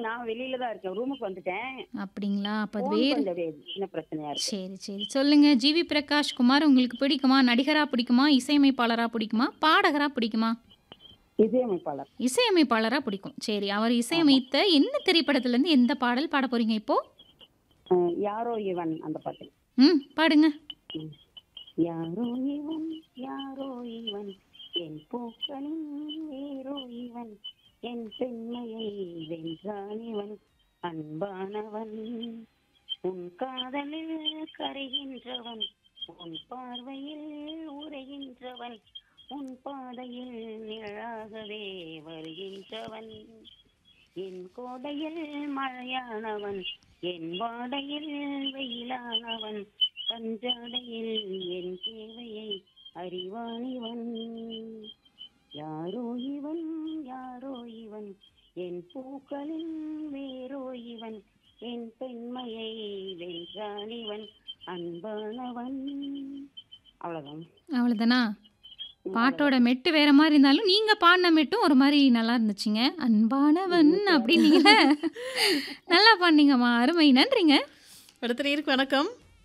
நான் வெளியில தான் இருக்கேன் ரூமுக்கு வந்துட்டேன் அப்படிங்களா அப்ப அது ஃபோன் வேறு கொஞ்சம் வே- சின்ன பிரச்சனையா இருக்கு சரி சரி சொல்லுங்க ஜிவி பிரகாஷ் குமார் உங்களுக்கு பிடிக்குமா நடிகரா பிடிக்குமா இசையமைப்பாளரா பிடிக்குமா பாடகரா பிடிக்குமா இசையமைப்பாளர் இசையமைப்பாளரா பிடிக்கும் சரி அவர் இசையமைத்த என்ன திரைப்படத்துல இருந்து எந்த பாடல் பாட போறீங்க இப்போ அஹ், யாரோ இவன் அந்த பாட்டு ம் பாடுங்க ம். யாரோ இவன் யாரோ இவன் என் பூக்களின் வேரோ இவன் என் பெண்மையை வென்றான் இவன் அன்பானவன் உன் காதலில் கரைகின்றவன் உன் பார்வையில் உரைகின்றவன் உன் பாதையில் நிழலாகவே வருகின்றவன் என் கோடையில் மழையானவன் என் வாடையில் வெயிலானவன் கஞ்சாடையில் என் தேவையை அறிவானிவன் யாரோ இவன் யாரோ இவன் என் பூக்களில் வேரோ இவன் என் பெண்மையை வென்றான் இவன் அன்பானவன் அவ்வளவுதான் அவ்வளவுதானா பாட்டோட மெட்டு வேற மாதிரி இருந்தாலும் நீங்க பாடின மெட்டும் ஒரு மாதிரி நல்லா இருந்துச்சுங்க அன்பானவன் அப்படின்னீங்கள நல்லா பாடினீங்கம்மா அருமை நன்றிங்க அடுத்த நேருக்கு வணக்கம்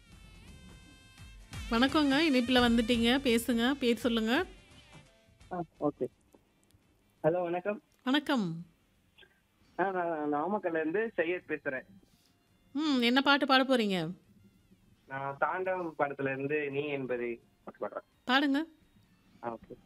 வணக்கங்க இணைப்பில் வந்துட்டீங்க பேசுங்க பேர் சொல்லுங்க ஓகே ஹலோ வணக்கம் வணக்கம் ஆ, நான் நாமக்கல்ல இருந்து சையத் பேசுறேன் ம் என்ன பாட்டு பாட போறீங்க நான் தாண்டவம் படத்துல இருந்து நீ என்பது பாட்டு பாடுறேன் பாடுங்க ஆ, ஓகே